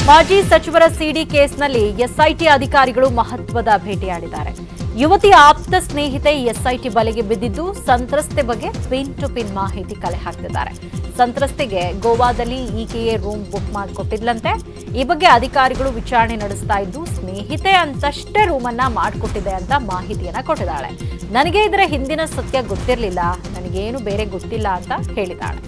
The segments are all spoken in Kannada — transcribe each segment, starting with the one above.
ಮಾಜಿ ಸಚಿವರ ಸಿಡಿ ಕೇಸ್ನಲ್ಲಿ ಎಸ್ಐಟಿ ಅಧಿಕಾರಿಗಳು ಮಹತ್ವದ ಭೇಟಿಯಾಡಿದ್ದಾರೆ ಯುವತಿಯ ಆಪ್ತ ಸ್ನೇಹಿತೆ ಎಸ್ಐಟಿ ಬಲೆಗೆ ಬಿದ್ದಿದ್ದು ಸಂತ್ರಸ್ತೆ ಬಗ್ಗೆ ಪಿನ್ ಟು ಪಿನ್ ಮಾಹಿತಿ ಕಲೆ ಹಾಕ್ತಿದ್ದಾರೆ ಸಂತ್ರಸ್ತೆಗೆ ಗೋವಾದಲ್ಲಿ ಈಕೆಯೇ ರೂಮ್ ಬುಕ್ ಮಾಡಿಕೊಟ್ಟಿದ್ಲಂತೆ ಈ ಬಗ್ಗೆ ಅಧಿಕಾರಿಗಳು ವಿಚಾರಣೆ ನಡೆಸ್ತಾ ಇದ್ದು ಸ್ನೇಹಿತೆ ಅಂತಷ್ಟೇ ರೂಮನ್ನ ಮಾಡಿಕೊಟ್ಟಿದೆ ಅಂತ ಮಾಹಿತಿಯನ್ನ ಕೊಟ್ಟಿದ್ದಾಳೆ ನನಗೆ ಇದರ ಹಿಂದಿನ ಸತ್ಯ ಗೊತ್ತಿರಲಿಲ್ಲ ನನಗೇನು ಬೇರೆ ಗೊತ್ತಿಲ್ಲ ಅಂತ ಹೇಳಿದ್ದಾಳೆ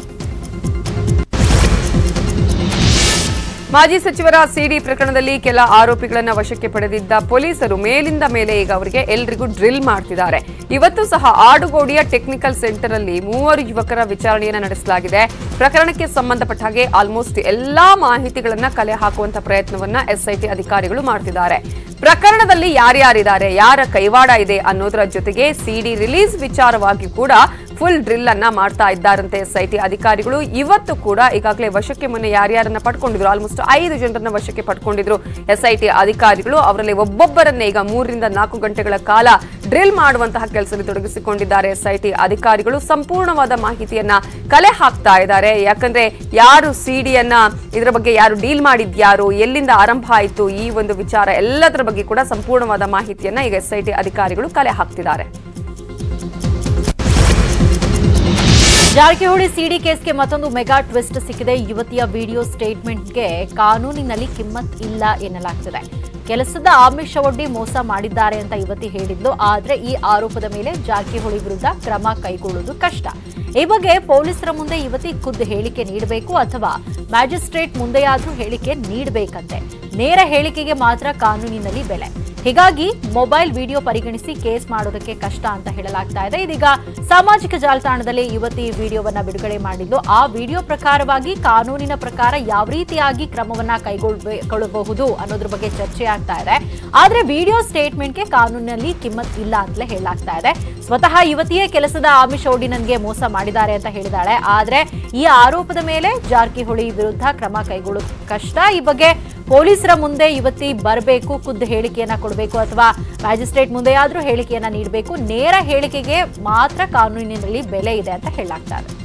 ಮಾಜಿ ಸಚಿವರ ಸಿಡಿ ಪ್ರಕರಣದಲ್ಲಿ ಕೆಲ ಆರೋಪಿಗಳನ್ನ ವಶಕ್ಕೆ ಪಡೆದಿದ್ದ ಪೊಲೀಸರು ಮೇಲಿಂದ ಮೇಲೆ ಈಗ ಅವರಿಗೆ ಎಲ್ರಿಗೂ ಡ್ರಿಲ್ ಮಾಡ್ತಿದ್ದಾರೆ ಇವತ್ತು ಸಹ ಆಡುಗೋಡಿಯ ಟೆಕ್ನಿಕಲ್ ಸೆಂಟರ್ ಅಲ್ಲಿ ಮೂವರು ಯುವಕರ ವಿಚಾರಣೆಯನ್ನ ನಡೆಸಲಾಗಿದೆ ಪ್ರಕರಣಕ್ಕೆ ಸಂಬಂಧಪಟ್ಟ ಹಾಗೆ ಆಲ್ಮೋಸ್ಟ್ ಎಲ್ಲಾ ಮಾಹಿತಿಗಳನ್ನ ಕಲೆ ಹಾಕುವಂತ ಪ್ರಯತ್ನವನ್ನ ಎಸ್ಐಟಿ ಅಧಿಕಾರಿಗಳು ಮಾಡ್ತಿದ್ದಾರೆ ಪ್ರಕರಣದಲ್ಲಿ ಯಾರ್ಯಾರಿದ್ದಾರೆ ಯಾರ ಕೈವಾಡ ಇದೆ ಅನ್ನೋದರ ಜೊತೆಗೆ ಸಿಡಿ ರಿಲೀಸ್ ವಿಚಾರವಾಗಿ ಕೂಡ ಫುಲ್ ಡ್ರಿಲ್ ಅನ್ನ ಮಾಡ್ತಾ ಇದ್ದಾರಂತೆ ಎಸ್ಐಟಿ ಅಧಿಕಾರಿಗಳು ಇವತ್ತು ಕೂಡ ಈಗಾಗಲೇ ವಶಕ್ಕೆ ಮೊನ್ನೆ ಯಾರ್ಯಾರನ್ನ ಪಡ್ಕೊಂಡಿದ್ರು ಆಲ್ಮೋಸ್ಟ್ ಐದು ಜನರನ್ನ ವಶಕ್ಕೆ ಪಡ್ಕೊಂಡಿದ್ರು ಎಸ್ಐಟಿ ಅಧಿಕಾರಿಗಳು ಅವರಲ್ಲಿ ಒಬ್ಬೊಬ್ಬರನ್ನೇ ಈಗ ಮೂರರಿಂದ ನಾಲ್ಕು ಗಂಟೆಗಳ ಕಾಲ ಡ್ರಿಲ್ ಮಾಡುವಂತಹ ಕೆಲಸದಲ್ಲಿ ತೊಡಗಿಸಿಕೊಂಡಿದ್ದಾರೆ ಎಸ್ಐಟಿ ಅಧಿಕಾರಿಗಳು ಸಂಪೂರ್ಣವಾದ ಮಾಹಿತಿಯನ್ನ ಕಲೆ ಹಾಕ್ತಾ ಇದ್ದಾರೆ ಯಾಕಂದ್ರೆ ಯಾರು ಸಿಡಿಯನ್ನ ಇದರ ಬಗ್ಗೆ ಯಾರು ಡೀಲ್ ಮಾಡಿದ್ಯಾರು ಎಲ್ಲಿಂದ ಆರಂಭ ಆಯಿತು ಈ ಒಂದು ವಿಚಾರ ಎಲ್ಲದರ ಬಗ್ಗೆ ಕೂಡ ಸಂಪೂರ್ಣವಾದ ಮಾಹಿತಿಯನ್ನ ಈಗ ಎಸ್ಐಟಿ ಅಧಿಕಾರಿಗಳು ಕಲೆ ಹಾಕ್ತಿದ್ದಾರೆ ಜಾರಕಿಹೊಳಿ ಸಿಡಿ ಕೇಸ್ಗೆ ಮತ್ತೊಂದು ಮೆಗಾ ಟ್ವಿಸ್ಟ್ ಸಿಕ್ಕಿದೆ ಯುವತಿಯ ವಿಡಿಯೋ ಸ್ಟೇಟ್ಮೆಂಟ್ಗೆ ಕಾನೂನಿನಲ್ಲಿ ಕಿಮ್ಮತ್ ಇಲ್ಲ ಎನ್ನಲಾಗ್ತಿದೆ ಕೆಲಸದ ಆಮಿಷವೊಡ್ಡಿ ಮೋಸ ಮಾಡಿದ್ದಾರೆ ಅಂತ ಯುವತಿ ಹೇಳಿದ್ಲು ಆದ್ರೆ ಈ ಆರೋಪದ ಮೇಲೆ ಜಾರಕಿಹೊಳಿ ವಿರುದ್ಧ ಕ್ರಮ ಕೈಗೊಳ್ಳುವುದು ಕಷ್ಟ ಈ ಬಗ್ಗೆ ಪೊಲೀಸರ ಮುಂದೆ ಯುವತಿ ಖುದ್ದು ಹೇಳಿಕೆ ನೀಡಬೇಕು ಅಥವಾ ಮ್ಯಾಜಿಸ್ಟ್ರೇಟ್ ಮುಂದೆಯಾದ್ರೂ ಹೇಳಿಕೆ ನೀಡಬೇಕಂತೆ ನೇರ ಹೇಳಿಕೆಗೆ ಮಾತ್ರ ಕಾನೂನಿನಲ್ಲಿ ಬೆಲೆ ಹೀಗಾಗಿ ಮೊಬೈಲ್ ವಿಡಿಯೋ ಪರಿಗಣಿಸಿ ಕೇಸ್ ಮಾಡೋದಕ್ಕೆ ಕಷ್ಟ ಅಂತ ಹೇಳಲಾಗ್ತಾ ಇದೆ ಇದೀಗ ಸಾಮಾಜಿಕ ಜಾಲತಾಣದಲ್ಲಿ ಯುವತಿ ವಿಡಿಯೋವನ್ನ ಬಿಡುಗಡೆ ಮಾಡಿದ್ದು ಆ ವಿಡಿಯೋ ಪ್ರಕಾರವಾಗಿ ಕಾನೂನಿನ ಪ್ರಕಾರ ಯಾವ ರೀತಿಯಾಗಿ ಕ್ರಮವನ್ನ ಕೈಗೊಳ್ಳಬಹುದು ಅನ್ನೋದ್ರ ಬಗ್ಗೆ ಚರ್ಚೆ ಆಗ್ತಾ ಇದೆ ಆದ್ರೆ ವಿಡಿಯೋ ಸ್ಟೇಟ್ಮೆಂಟ್ಗೆ ಕಾನೂನಿನಲ್ಲಿ ಕಿಮ್ಮತ್ ಇಲ್ಲ ಅಂತಲೇ ಹೇಳಲಾಗ್ತಾ ಇದೆ ಸ್ವತಃ ಯುವತಿಯೇ ಕೆಲಸದ ಆಮಿಷೋಡಿ ನನಗೆ ಮೋಸ ಮಾಡಿದ್ದಾರೆ ಅಂತ ಹೇಳಿದಾಳೆ ಆದ್ರೆ ಈ ಆರೋಪದ ಮೇಲೆ ಜಾರಕಿಹೊಳಿ ವಿರುದ್ಧ ಕ್ರಮ ಕೈಗೊಳ್ಳೋದು ಕಷ್ಟ ಈ ಬಗ್ಗೆ ಪೊಲೀಸರ ಮುಂದೆ ಯುವತಿ ಬರಬೇಕು ಖುದ್ದು ಹೇಳಿಕೆಯನ್ನ ಕೊಡಬೇಕು ಅಥವಾ ಮ್ಯಾಜಿಸ್ಟ್ರೇಟ್ ಮುಂದೆಯಾದ್ರೂ ಹೇಳಿಕೆಯನ್ನ ನೀಡಬೇಕು ನೇರ ಹೇಳಿಕೆಗೆ ಮಾತ್ರ ಕಾನೂನಿನಲ್ಲಿ ಬೆಲೆ ಇದೆ ಅಂತ ಹೇಳಲಾಗ್ತಾ ಇದೆ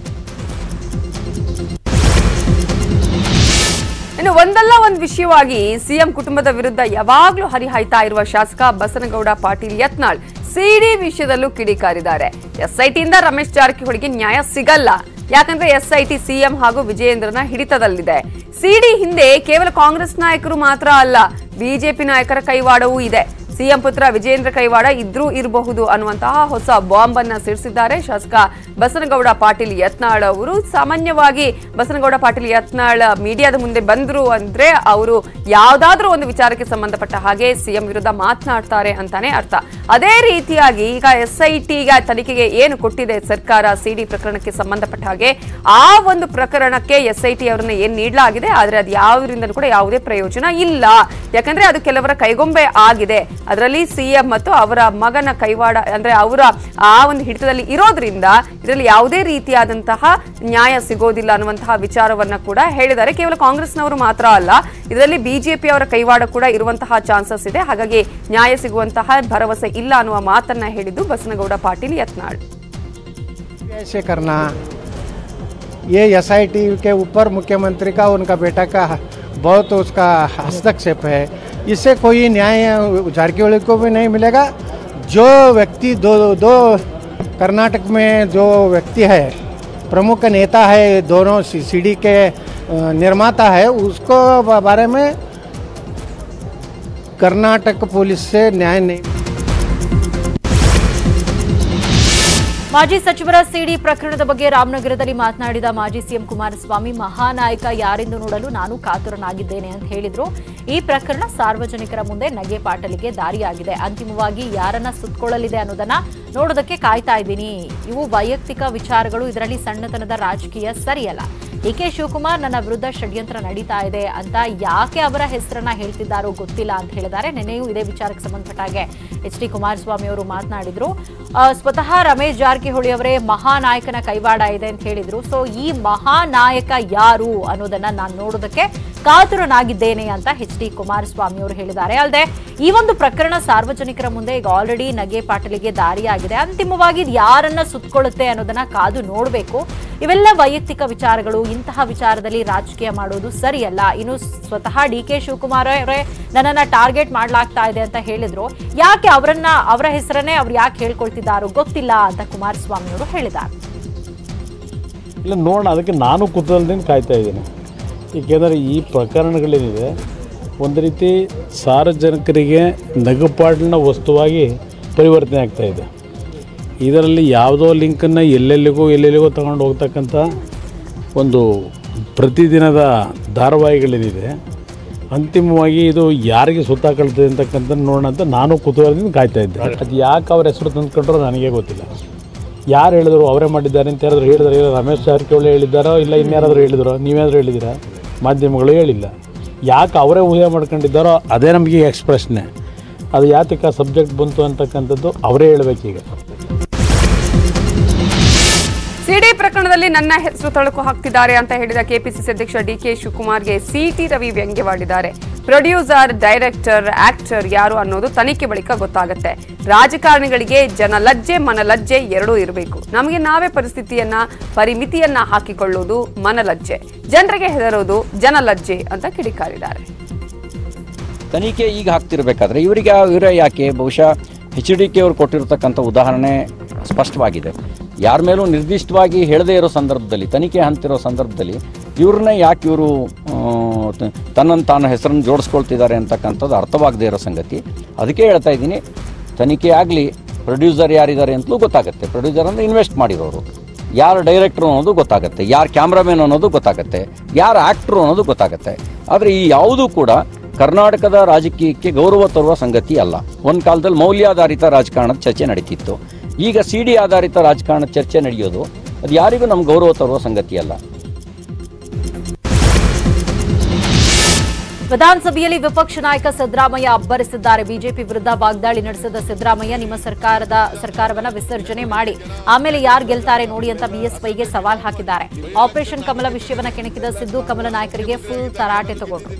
ಇನ್ನು ಒಂದಲ್ಲ ಒಂದು ವಿಷಯವಾಗಿ ಸಿಎಂ ಕುಟುಂಬದ ವಿರುದ್ಧ ಯಾವಾಗ್ಲೂ ಹರಿಹಾಯ್ತಾ ಇರುವ ಶಾಸಕ ಬಸನಗೌಡ ಪಾಟೀಲ್ ಯತ್ನಾಳ್ ಸಿಡಿ ವಿಷಯದಲ್ಲೂ ಕಿಡಿಕಾರಿದ್ದಾರೆ ಎಸ್ಐಟಿಯಿಂದ ರಮೇಶ್ ಜಾರಕಿಹೊಳಿಗೆ ನ್ಯಾಯ ಸಿಗಲ್ಲ ಯಾಕಂದ್ರೆ ಎಸ್ಐಟಿ ಸಿಎಂ ಹಾಗೂ ವಿಜಯೇಂದ್ರನ ಹಿಡಿತದಲ್ಲಿದೆ ಸಿಡಿ ಹಿಂದೆ ಕೇವಲ ಕಾಂಗ್ರೆಸ್ ನಾಯಕರು ಮಾತ್ರ ಅಲ್ಲ ಬಿಜೆಪಿ ನಾಯಕರ ಕೈವಾಡವೂ ಇದೆ ಸಿಎಂ ಪುತ್ರ ವಿಜೇಂದ್ರ ಕೈವಾಡ ಇದ್ರೂ ಇರಬಹುದು ಅನ್ನುವಂತಹ ಹೊಸ ಬಾಂಬ್ ಅನ್ನ ಸಿಡಿಸಿದ್ದಾರೆ ಶಾಸಕ ಬಸನಗೌಡ ಪಾಟೀಲ್ ಯತ್ನಾಳ್ ಅವರು ಸಾಮಾನ್ಯವಾಗಿ ಬಸನಗೌಡ ಪಾಟೀಲ್ ಯತ್ನಾಳ್ ಮೀಡಿಯಾದ ಮುಂದೆ ಬಂದ್ರು ಅಂದ್ರೆ ಅವರು ಯಾವ್ದಾದ್ರೂ ಒಂದು ವಿಚಾರಕ್ಕೆ ಸಂಬಂಧಪಟ್ಟ ಹಾಗೆ ಸಿಎಂ ವಿರುದ್ಧ ಮಾತನಾಡ್ತಾರೆ ಅಂತಾನೆ ಅರ್ಥ ಅದೇ ರೀತಿಯಾಗಿ ಈಗ ಎಸ್ ಐ ಟಿಗ ತನಿಖೆಗೆ ಏನು ಕೊಟ್ಟಿದೆ ಸರ್ಕಾರ ಸಿಡಿ ಪ್ರಕರಣಕ್ಕೆ ಸಂಬಂಧಪಟ್ಟ ಹಾಗೆ ಆ ಒಂದು ಪ್ರಕರಣಕ್ಕೆ ಎಸ್ ಐ ಟಿ ಅವರನ್ನ ಏನ್ ನೀಡಲಾಗಿದೆ ಆದ್ರೆ ಅದು ಯಾವ್ದ್ರಿಂದ ಕೂಡ ಯಾವುದೇ ಪ್ರಯೋಜನ ಇಲ್ಲ ಯಾಕಂದ್ರೆ ಅದು ಕೆಲವರ ಕೈಗೊಂಬೆ ಆಗಿದೆ ಅದರಲ್ಲಿ ಸಿಎಂ ಮತ್ತು ಅವರ ಮಗನ ಕೈವಾಡ ಅಂದ್ರೆ ಅವರ ಆ ಒಂದು ಹಿಡಿತದಲ್ಲಿ ಇರೋದ್ರಿಂದ ಇದರಲ್ಲಿ ಯಾವುದೇ ರೀತಿಯಾದಂತಹ ನ್ಯಾಯ ಸಿಗೋದಿಲ್ಲ ಅನ್ನುವಂತಹ ವಿಚಾರವನ್ನ ಕೂಡ ಹೇಳಿದ್ದಾರೆ ಕೇವಲ ಕಾಂಗ್ರೆಸ್ನವರು ಮಾತ್ರ ಅಲ್ಲ ಇದರಲ್ಲಿ ಬಿಜೆಪಿ ಅವರ ಕೈವಾಡ ಕೂಡ ಇರುವಂತಹ ಚಾನ್ಸಸ್ ಇದೆ ಹಾಗಾಗಿ ನ್ಯಾಯ ಸಿಗುವಂತಹ ಭರವಸೆ ಇಲ್ಲ ಅನ್ನುವ ಮಾತನ್ನ ಹೇಳಿದ್ದು ಬಸನಗೌಡ ಪಾಟೀಲ್ ಯತ್ನಾಳ್ कैसे करना ये एस के ऊपर मुख्यमंत्री का उनका बेटा का बहुत उसका हस्तक्षेप है इससे कोई न्याय झारखंड को भी नहीं मिलेगा जो व्यक्ति दो दो कर्नाटक में जो व्यक्ति है प्रमुख नेता है दोनों सीडी के अ, निर्माता है उसको बारे में कर्नाटक पुलिस से न्याय नहीं ಮಾಜಿ ಸಚಿವರ ಸಿಡಿ ಪ್ರಕರಣದ ಬಗ್ಗೆ ರಾಮನಗರದಲ್ಲಿ ಮಾತನಾಡಿದ ಮಾಜಿ ಸಿಎಂ ಕುಮಾರಸ್ವಾಮಿ ಮಹಾನಾಯಕ ಯಾರೆಂದು ನೋಡಲು ನಾನು ಕಾತುರನಾಗಿದ್ದೇನೆ ಅಂತ ಹೇಳಿದ್ರು ಈ ಪ್ರಕರಣ ಸಾರ್ವಜನಿಕರ ಮುಂದೆ ನಗೆ ಪಾಟಲಿಗೆ ದಾರಿಯಾಗಿದೆ ಅಂತಿಮವಾಗಿ ಯಾರನ್ನ ಸುತ್ತಕೊಳ್ಳಲಿದೆ ಅನ್ನೋದನ್ನ ನೋಡೋದಕ್ಕೆ ಕಾಯ್ತಾ ಇದ್ದೀನಿ ಇವು ವೈಯಕ್ತಿಕ ವಿಚಾರಗಳು ಇದರಲ್ಲಿ ಸಣ್ಣತನದ ರಾಜಕೀಯ ಸರಿಯಲ್ಲ ಡಿ ಕೆ ಶಿವಕುಮಾರ್ ನನ್ನ ವಿರುದ್ಧ ಷಡ್ಯಂತ್ರ ನಡೀತಾ ಇದೆ ಅಂತ ಯಾಕೆ ಅವರ ಹೆಸರನ್ನ ಹೇಳ್ತಿದ್ದಾರೋ ಗೊತ್ತಿಲ್ಲ ಅಂತ ಹೇಳಿದ್ದಾರೆ ನಿನ್ನೆಯೂ ಇದೇ ವಿಚಾರಕ್ಕೆ ಸಂಬಂಧಪಟ್ಟ ಹಾಗೆ ಎಚ್ ಡಿ ಕುಮಾರಸ್ವಾಮಿ ಅವರು ಮಾತನಾಡಿದ್ರು ಆ, ಸ್ವತಃ ರಮೇಶ್ ಜಾರಕಿಹೊಳಿ ಅವರೇ ಮಹಾನಾಯಕನ ಕೈವಾಡ ಇದೆ ಅಂತ ಹೇಳಿದ್ರು ಸೊ ಈ ಮಹಾನಾಯಕ ಯಾರು ಅನ್ನೋದನ್ನ ನಾನು ನೋಡೋದಕ್ಕೆ ಕಾತುರನಾಗಿದ್ದೇನೆ ಅಂತ ಎಚ್ ಡಿ ಕುಮಾರಸ್ವಾಮಿ ಅವರು ಹೇಳಿದ್ದಾರೆ ಅಲ್ಲದೆ ಈ ಒಂದು ಪ್ರಕರಣ ಸಾರ್ವಜನಿಕರ ಮುಂದೆ ಈಗ ಆಲ್ರೆಡಿ ನಗೆ ಪಾಟಲಿಗೆ ದಾರಿಯಾಗಿದೆ ಅಂತಿಮವಾಗಿ ಇದು ಯಾರನ್ನ ಸುತ್ತಕೊಳ್ಳುತ್ತೆ ಅನ್ನೋದನ್ನ ಕಾದು ನೋಡಬೇಕು ಇವೆಲ್ಲ ವೈಯಕ್ತಿಕ ವಿಚಾರಗಳು ಇಂತಹ ವಿಚಾರದಲ್ಲಿ ರಾಜಕೀಯ ಮಾಡೋದು ಸರಿಯಲ್ಲ ಇನ್ನು ಸ್ವತಃ ಡಿ ಕೆ ಶಿವಕುಮಾರ್ ಅವರೇ ನನ್ನನ್ನ ಟಾರ್ಗೆಟ್ ಮಾಡ್ಲಾಗ್ತಾ ಇದೆ ಅಂತ ಹೇಳಿದ್ರು ಯಾಕೆ ಅವರನ್ನ ಅವರ ಹೆಸರನ್ನೇ ಅವ್ರು ಯಾಕೆ ಹೇಳ್ಕೊಳ್ತಿದ್ದಾರೋ ಗೊತ್ತಿಲ್ಲ ಅಂತ ಕುಮಾರಸ್ವಾಮಿ ಅವರು ಹೇಳಿದ್ದಾರೆ ಇಲ್ಲ ನೋಡೋಣ ಅದಕ್ಕೆ ನಾನು ಕುತೂಹಲದಿಂದ ಕಾಯ್ತಾ ಇದ್ದೀನಿ ಏಕೆಂದರೆ ಈ ಪ್ರಕರಣಗಳೇನಿದೆ ಒಂದು ರೀತಿ ಸಾರ್ವಜನಿಕರಿಗೆ ನಗುಪಾಡಿನ ವಸ್ತುವಾಗಿ ಪರಿವರ್ತನೆ ಆಗ್ತಾ ಇದೆ ಇದರಲ್ಲಿ ಯಾವುದೋ ಲಿಂಕನ್ನು ಎಲ್ಲೆಲ್ಲಿಗೋ ಎಲ್ಲೆಲ್ಲಿಗೋ ತಗೊಂಡು ಹೋಗ್ತಕ್ಕಂಥ ಒಂದು ಪ್ರತಿದಿನದ ಧಾರಾವಾಹಿಗಳೇನಿದೆ ಅಂತಿಮವಾಗಿ ಇದು ಯಾರಿಗೆ ಸುತ್ತಾಕೊಳ್ತದೆ ಅಂತಕ್ಕಂಥ ನೋಡೋಣ ಅಂತ ನಾನು ಕುತೂಹಲದಿಂದ ಕಾಯ್ತಾ ಇದ್ದೆ ಅದು ಯಾಕೆ ಅವ್ರ ಹೆಸರು ತಂದುಕೊಂಡ್ರೋ ನನಗೆ ಗೊತ್ತಿಲ್ಲ ಯಾರು ಹೇಳಿದ್ರು ಅವರೇ ಮಾಡಿದ್ದಾರೆ ಅಂತ ಯಾರಾದ್ರು ಹೇಳಿದ್ರೆ ಇಲ್ಲ ರಮೇಶ್ ಜಾರಕಿಹೊಳಿ ಹೇಳಿದ್ದಾರೋ ಇಲ್ಲ ಇನ್ಯಾರಾದರೂ ಹೇಳಿದ್ರು ನೀವೇನಾದರೂ ಹೇಳಿದ್ದೀರಾ ಮಾಧ್ಯಮಗಳು ಹೇಳಿಲ್ಲ ಯಾಕೆ ಅವರೇ ಊಹೆ ಮಾಡ್ಕೊಂಡಿದ್ದಾರೋ ಅದೇ ನಮಗೆ ಎಕ್ಸ್ಪ್ರೆಷನ್ನೇ ಅದು ಯಾತಕ್ಕೆ ಆ ಸಬ್ಜೆಕ್ಟ್ ಬಂತು ಅಂತಕ್ಕಂಥದ್ದು ಅವರೇ ಹೇಳಬೇಕೀಗ ಸಿಡಿ ಪ್ರಕರಣದಲ್ಲಿ ನನ್ನ ಹೆಸರು ತಳುಕು ಹಾಕ್ತಿದ್ದಾರೆ ಅಂತ ಹೇಳಿದ ಕೆಪಿಸಿಸಿ ಅಧ್ಯಕ್ಷ ಡಿಕೆ ಶಿವಕುಮಾರ್ಗೆ ಸಿಟಿ ರವಿ ವ್ಯಂಗ್ಯವಾಡಿದ್ದಾರೆ ಪ್ರೊಡ್ಯೂಸರ್ ಡೈರೆಕ್ಟರ್ ಆಕ್ಟರ್ ಯಾರು ಅನ್ನೋದು ತನಿಖೆ ಬಳಿಕ ಗೊತ್ತಾಗುತ್ತೆ ರಾಜಕಾರಣಿಗಳಿಗೆ ಜನಲಜ್ಜೆ ಮನಲಜ್ಜೆ ಎರಡೂ ಇರಬೇಕು ನಮಗೆ ನಾವೇ ಪರಿಸ್ಥಿತಿಯನ್ನ ಪರಿಮಿತಿಯನ್ನ ಹಾಕಿಕೊಳ್ಳುವುದು ಮನಲಜ್ಜೆ ಜನರಿಗೆ ಹೆದರೋದು ಜನಲಜ್ಜೆ ಅಂತ ಕಿಡಿಕಾರಿದ್ದಾರೆ ತನಿಖೆ ಈಗ ಹಾಕ್ತಿರ್ಬೇಕಾದ್ರೆ ಇವರಿಗೆ ಇವರೇ ಯಾಕೆ ಬಹುಶಃ ಎಚ್ ಡಿ ಕೆ ಅವರು ಕೊಟ್ಟಿರ್ತಕ್ಕಂಥ ಉದಾಹರಣೆ ಸ್ಪಷ್ಟವಾಗಿದೆ ಯಾರ ಮೇಲೂ ನಿರ್ದಿಷ್ಟವಾಗಿ ಹೇಳದೇ ಇರೋ ಸಂದರ್ಭದಲ್ಲಿ ತನಿಖೆ ಹಂತಿರೋ ಸಂದರ್ಭದಲ್ಲಿ ಇವ್ರನ್ನೇ ಯಾಕೆ ಇವರು ತನ್ನನ್ನು ತಾನು ಹೆಸರನ್ನು ಜೋಡಿಸ್ಕೊಳ್ತಿದ್ದಾರೆ ಅಂತಕ್ಕಂಥದ್ದು ಅರ್ಥವಾಗದೇ ಇರೋ ಸಂಗತಿ ಅದಕ್ಕೆ ಹೇಳ್ತಾ ಇದ್ದೀನಿ ತನಿಖೆ ಆಗಲಿ ಪ್ರೊಡ್ಯೂಸರ್ ಯಾರಿದ್ದಾರೆ ಅಂತಲೂ ಗೊತ್ತಾಗುತ್ತೆ ಪ್ರೊಡ್ಯೂಸರ್ ಅಂದರೆ ಇನ್ವೆಸ್ಟ್ ಮಾಡಿರೋರು ಯಾರು ಡೈರೆಕ್ಟ್ರು ಅನ್ನೋದು ಗೊತ್ತಾಗುತ್ತೆ ಯಾರು ಕ್ಯಾಮ್ರಾಮನ್ ಅನ್ನೋದು ಗೊತ್ತಾಗುತ್ತೆ ಯಾರು ಆ್ಯಕ್ಟ್ರು ಅನ್ನೋದು ಗೊತ್ತಾಗುತ್ತೆ ಆದರೆ ಈ ಯಾವುದೂ ಕೂಡ ಕರ್ನಾಟಕದ ರಾಜಕೀಯಕ್ಕೆ ಗೌರವ ತರುವ ಸಂಗತಿ ಅಲ್ಲ ಒಂದು ಕಾಲದಲ್ಲಿ ಮೌಲ್ಯಾಧಾರಿತ ರಾಜಕಾರಣದ ಚರ್ಚೆ ನಡೀತಿತ್ತು ಈಗ ಸಿ ಡಿ ಆಧಾರಿತ ರಾಜಕಾರಣದ ಚರ್ಚೆ ನಡೆಯೋದು ಅದು ಯಾರಿಗೂ ನಮ್ಗೆ ಗೌರವ ತರುವ ಸಂಗತಿ ಅಲ್ಲ ವಿಧಾನಸಭೆಯಲ್ಲಿ ವಿಪಕ್ಷ ನಾಯಕ ಸಿದ್ದರಾಮಯ್ಯ ಅಬ್ಬರಿಸಿದ್ದಾರೆ ಬಿಜೆಪಿ ವಿರುದ್ಧ ವಾಗ್ದಾಳಿ ನಡೆಸಿದ ಸಿದ್ದರಾಮಯ್ಯ ನಿಮ್ಮ ಸರ್ಕಾರದ ಸರ್ಕಾರವನ್ನ ವಿಸರ್ಜನೆ ಮಾಡಿ ಆಮೇಲೆ ಯಾರು ಗೆಲ್ತಾರೆ ನೋಡಿ ಅಂತ ಬಿಎಸ್ವೈಗೆ ಸವಾಲ್ ಹಾಕಿದ್ದಾರೆ ಆಪರೇಷನ್ ಕಮಲ ವಿಷಯವನ್ನ ಕೆಣಕಿದ ಸಿದ್ದು ಕಮಲ ನಾಯಕರಿಗೆ ಫುಲ್ ತರಾಟೆ ತಗೊಂಡ್ರು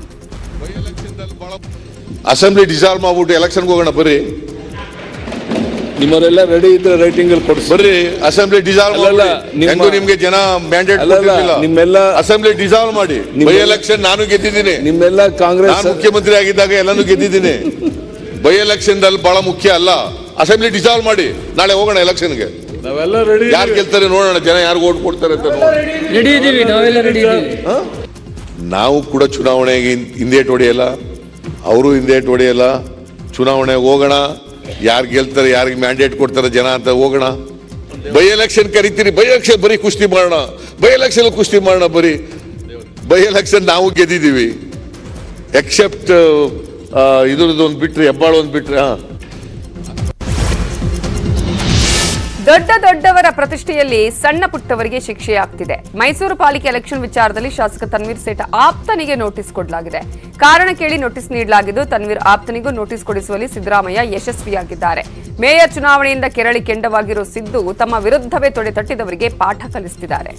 ಅಸೆಂಬ್ಲಿ ಡಿಸಾಲ್ವ್ ಮಾಡ್ಬಿಟ್ಟು ಎಲೆಕ್ಷನ್ಗೆ ಹೋಗೋಣ ಬರ್ರಿ ನಿಮ್ಮವರೆಲ್ಲ ರೆಡಿ ಇದ್ರೆ ರೈಟಿಂಗ್ ಅಲ್ಲಿ ಕೊಡ್ಸಿ ಬರ್ರಿ ಅಸೆಂಬ್ಲಿ ಡಿಸಾಲ್ವ್ ಅಲ್ಲಲ್ಲ, ನಿಮ್ಮ- ಹೆಂಗು ನಿಮ್ಗೆ ಜನ ಮ್ಯಾಂಡೇಟ್ ಅಲ್ಲಲ್ಲ, ನಿಮ್ಮೆಲ್ಲ- ಅಸೆಂಬ್ಲಿ ಡಿಸಾಲ್ವ್ ಮಾಡಿ ನಿಮ್ಮ- ಬೈ ಎಲೆಕ್ಷನ್ ನಾನು ಗೆದ್ದಿದ್ದೀನಿ ನಿಮ್ಮೆಲ್ಲ ಕಾಂಗ್ರೆಸ್ ನಾನು ಮುಖ್ಯಮಂತ್ರಿ ಆಗಿದ್ದಾಗ ಎಲ್ಲಾನು ಗೆದ್ದಿದ್ದೀನಿ ಬೈ ಎಲೆಕ್ಷನ್ ದಲ್ಲಿ ಬಹಳ ಮುಖ್ಯ ಅಲ್ಲ ಅಸೆಂಬ್ಲಿ ಡಿಸಾಲ್ವ್ ಮಾಡಿ ನಾಳೆ ಹೋಗೋಣ ಎಲೆಕ್ಷನ್ಗೆ ನಾವೆಲ್ಲ ರೆಡಿ ಯಾರು ಗೆಲ್ತಾರೆ ನೋಡೋಣ ಜನ ಯಾರು ಓಟ್ ಕೊಡ್ತಾರೆ ಅಂತ ನೋಡೋಣ ರೆಡಿ ಇದೀವಿ ನಾವೆಲ್ಲ ರೆಡಿ ಇದೀವಿ ನಾವು ಕೂಡ ಚುನಾವಣೆಗೆ ಹಿಂ- ಹಿಂದೇಟ್ ಹೊಡೆಯಲ್ಲ ಅವರು ಹಿಂದೇಟ್ ಹೊಡೆಯಲ್ಲ ಚುನಾವಣೆಗೆ ಹೋಗೋಣ ಯಾರು ಗೆಲ್ತಾರೆ ಯಾರಿಗೆ ಮ್ಯಾಂಡೇಟ್ ಕೊಡ್ತಾರೆ ಜನ ಅಂತ ಹೋಗೋಣ ಬೈ ಎಲೆಕ್ಷನ್ ಕರಿತೀರಿ ಬೈ ಎಲೆಕ್ಷನ್ ಬರೀ ಕುಸ್ತಿ ಮಾಡೋಣ ಬೈ ಎಲೆಕ್ಷನ್ ಕುಸ್ತಿ ಮಾಡೋಣ ಬರೀ ಬೈ ಎಲೆಕ್ಷನ್ ನಾವು ಗೆದ್ದಿದ್ದೀವಿ ಎಕ್ಸೆಪ್ಟ್ ಇದ್ರದ್ದು ಒಂದು ಬಿಟ್ರೆ ಹೆಬ್ಬಾಳು ಒಂದು ಬಿಟ್ರೆ ಹಾ ದೊಡ್ಡ ದೊಡ್ಡವರ ಪ್ರತಿಷ್ಠೆಯಲ್ಲಿ ಸಣ್ಣ ಪುಟ್ಟವರಿಗೆ ಶಿಕ್ಷೆಯಾಗ್ತಿದೆ ಮೈಸೂರು ಪಾಲಿಕೆ ಎಲೆಕ್ಷನ್ ವಿಚಾರದಲ್ಲಿ ಶಾಸಕ ತನ್ವೀರ್ ಸೇಠ ಆಪ್ತನಿಗೆ ನೋಟಿಸ್ ಕೊಡಲಾಗಿದೆ ಕಾರಣ ಕೇಳಿ ನೋಟಿಸ್ ನೀಡಲಾಗಿದ್ದು ತನ್ವೀರ್ ಆಪ್ತನಿಗೂ ನೋಟಿಸ್ ಕೊಡಿಸುವಲ್ಲಿ ಸಿದ್ದರಾಮಯ್ಯ ಯಶಸ್ವಿಯಾಗಿದ್ದಾರೆ ಮೇಯರ್ ಚುನಾವಣೆಯಿಂದ ಕೆರಳಿ ಕೆಂಡವಾಗಿರೋ ಸಿದ್ದು ತಮ್ಮ ವಿರುದ್ಧವೇ ತೊಡೆ ತಟ್ಟಿದವರಿಗೆ ಪಾಠ ಕಲಿಸುತ್ತಿದ್ದಾರೆ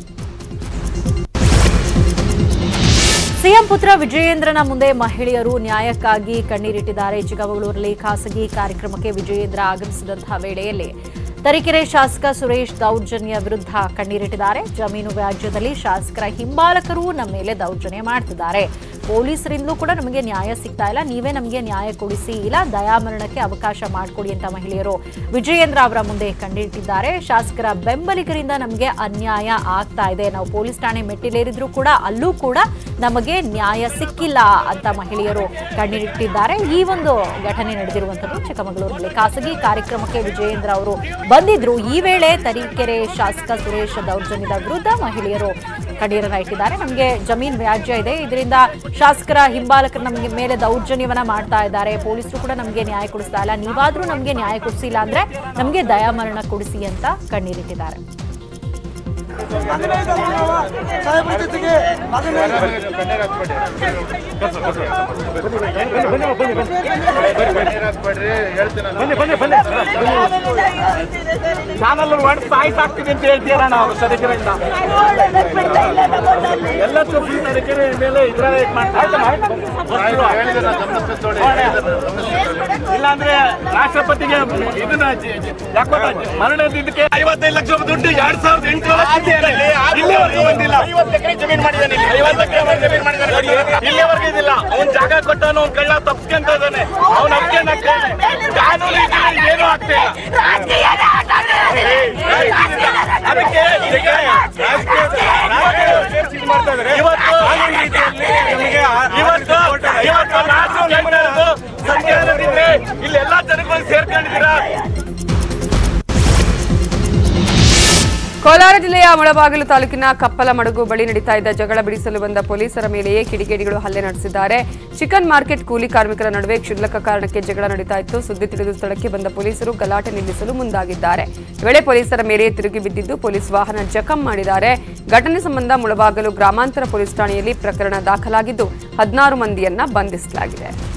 ಸಿಎಂ ಪುತ್ರ ವಿಜಯೇಂದ್ರನ ಮುಂದೆ ಮಹಿಳೆಯರು ನ್ಯಾಯಕ್ಕಾಗಿ ಕಣ್ಣೀರಿಟ್ಟಿದ್ದಾರೆ ಚಿಕ್ಕಮಗಳೂರಲ್ಲಿ ಖಾಸಗಿ ಕಾರ್ಯಕ್ರಮಕ್ಕೆ ವಿಜಯೇಂದ್ರ ಆಗಮಿಸಿದಂತಹ ವೇಳೆಯಲ್ಲಿ ತರೀಕೆರೆ ಶಾಸಕ ಸುರೇಶ್ ದೌರ್ಜನ್ಯ ವಿರುದ್ಧ ಕಣ್ಣೀರಿಟ್ಟಿದ್ದಾರೆ ಜಮೀನು ವ್ಯಾಜ್ಯದಲ್ಲಿ ಶಾಸಕರ ಹಿಂಬಾಲಕರು ನಮ್ಮ ಮೇಲೆ ದೌರ್ಜನ್ಯ ಮಾಡ್ತಿದ್ದಾರೆ ಪೊಲೀಸರಿಂದಲೂ ಕೂಡ ನಮಗೆ ನ್ಯಾಯ ಸಿಗ್ತಾ ಇಲ್ಲ ನೀವೇ ನಮಗೆ ನ್ಯಾಯ ಕೊಡಿಸಿ ಇಲ್ಲ ದಯಾಮರಣಕ್ಕೆ ಅವಕಾಶ ಮಾಡಿಕೊಡಿ ಅಂತ ಮಹಿಳೆಯರು ವಿಜಯೇಂದ್ರ ಅವರ ಮುಂದೆ ಕಣ್ಣಿಟ್ಟಿದ್ದಾರೆ ಶಾಸಕರ ಬೆಂಬಲಿಗರಿಂದ ನಮಗೆ ಅನ್ಯಾಯ ಆಗ್ತಾ ಇದೆ ನಾವು ಪೊಲೀಸ್ ಠಾಣೆ ಮೆಟ್ಟಿಲೇರಿದ್ರು ಕೂಡ ಅಲ್ಲೂ ಕೂಡ ನಮಗೆ ನ್ಯಾಯ ಸಿಕ್ಕಿಲ್ಲ ಅಂತ ಮಹಿಳೆಯರು ಕಣ್ಣಿಟ್ಟಿದ್ದಾರೆ ಈ ಒಂದು ಘಟನೆ ನಡೆದಿರುವಂತದ್ದು ಚಿಕ್ಕಮಗಳೂರಿನಲ್ಲಿ ಖಾಸಗಿ ಕಾರ್ಯಕ್ರಮಕ್ಕೆ ವಿಜಯೇಂದ್ರ ಅವರು ಬಂದಿದ್ರು ಈ ವೇಳೆ ತರೀಕೆರೆ ಶಾಸಕ ಸುರೇಶ್ ದೌರ್ಜನ್ಯದ ವಿರುದ್ಧ ಮಹಿಳೆಯರು ಕಣ್ಣೀರನ್ನ ಇಟ್ಟಿದ್ದಾರೆ ನಮಗೆ ಜಮೀನ್ ವ್ಯಾಜ್ಯ ಇದೆ ಇದರಿಂದ ಶಾಸಕರ ಹಿಂಬಾಲಕರು ನಮಗೆ ಮೇಲೆ ದೌರ್ಜನ್ಯವನ್ನ ಮಾಡ್ತಾ ಇದ್ದಾರೆ ಪೊಲೀಸರು ಕೂಡ ನಮಗೆ ನ್ಯಾಯ ಕೊಡಿಸ್ತಾ ಇಲ್ಲ ನೀವಾದ್ರೂ ನಮಗೆ ನ್ಯಾಯ ಕೊಡಿಸಿಲ್ಲ ಅಂದ್ರೆ ನಮಗೆ ದಯಾಮರಣ ಕೊಡಿಸಿ ಅಂತ ಕಣ್ಣೀರಿಟ್ಟಿದ್ದಾರೆ ಚಾನಲ್ ಮಾಡಿ ಸಾಯ್ಸ್ ಆಗ್ತಿದೆ ಅಂತ ಹೇಳ್ತೀರಾ ನಾವು ತರೀಕೆರೆಯಿಂದ ಎಲ್ಲ ಫುಲ್ ತರೀಕೆರೆ ಮೇಲೆ ಇದ್ರಾಗ ಇದ್ ಮಾಡ್ತಾರೆ ಇಲ್ಲಾಂದ್ರೆ ರಾಷ್ಟ್ರಪತಿಗೆ ಇದನ್ನ ಜ- ಜ- ಯಾಕೆ ಗೊತ್ತಾ? ಮರಣ ಇದಕ್ಕೆ ಐವತ್ತೈದು ಲಕ್ಷ ದುಡ್ಡು ಎರಡ್ ಸಾವಿರದ ಎಂಟು ಇಲ್ಲಿವರೆಗೂ ಬಂದಿಲ್ಲ ಐವತ್ತು ಎಕರೆ ಜಮೀನು ಮಾಡಿದ್ದಾನೆ ಐವತ್ತು ಎಕರೆ ಜಮೀನು ಮಾಡಿದ್ದಾನೆ ಇಲ್ಲಿವರೆಗೂ ಇದಿಲ್ಲ ಅವ್ನ್ ಜಾಗ ಕೊಟ್ಟಾನು ಅವ್ನ್ ಕಳ್ಳ ತಪ್ಸ್ಕೊಂತ ಇದ್ದಾನೆ ಅವ್ನ ಅಪ್ಕೇನ್ ಕಾನೂನು ರೀತಿಯಲ್ಲಿ ಏನೂ ಆಗ್ತಿಲ್ಲ ಅದಕ್ಕೆ ಇದಕ್ಕೆ ಇವತ್ತು ಕಾನೂನು ರೀತಿಯಲ್ಲಿ ಇವತ್ತು ಇವತ್ತು ನಾನು ಕೇಳ್ತಾ ಸಂಖ್ಯಾನದಿಂದ ಇಲ್ಲಿ ಎಲ್ಲಾ ಜನಗಳು ಸೇರ್ಕೊಂಡಿದ್ದೀರಾ ಕೋಲಾರ ಜಿಲ್ಲೆಯ ಮುಳಬಾಗಿಲು ತಾಲೂಕಿನ ಕಪ್ಪಲಮಡುಗು ಬಳಿ ನಡೀತಾ ಇದ್ದ ಜಗಳ ಬಿಡಿಸಲು ಬಂದ ಪೊಲೀಸರ ಮೇಲೆಯೇ ಕಿಡಿಗೇಡಿಗಳು ಹಲ್ಲೆ ನಡೆಸಿದ್ದಾರೆ ಚಿಕನ್ ಮಾರ್ಕೆಟ್ ಕೂಲಿ ಕಾರ್ಮಿಕರ ನಡುವೆ ಕ್ಷುಲ್ಲಕ ಕಾರಣಕ್ಕೆ ಜಗಳ ನಡೀತಾ ಇತ್ತು ಸುದ್ದಿ ತಿಳಿದು ಸ್ಥಳಕ್ಕೆ ಬಂದ ಪೊಲೀಸರು ಗಲಾಟೆ ನಿಲ್ಲಿಸಲು ಮುಂದಾಗಿದ್ದಾರೆ ಈ ವೇಳೆ ಪೊಲೀಸರ ಮೇಲೆಯೇ ತಿರುಗಿ ಬಿದ್ದಿದ್ದು ಪೊಲೀಸ್ ವಾಹನ ಜಖಂ ಮಾಡಿದ್ದಾರೆ ಘಟನೆ ಸಂಬಂಧ ಮುಳಬಾಗಲು ಗ್ರಾಮಾಂತರ ಪೊಲೀಸ್ ಠಾಣೆಯಲ್ಲಿ ಪ್ರಕರಣ ದಾಖಲಾಗಿದ್ದು ಹದಿನಾರು ಮಂದಿಯನ್ನ ಬಂಧಿಸಲಾಗಿದೆ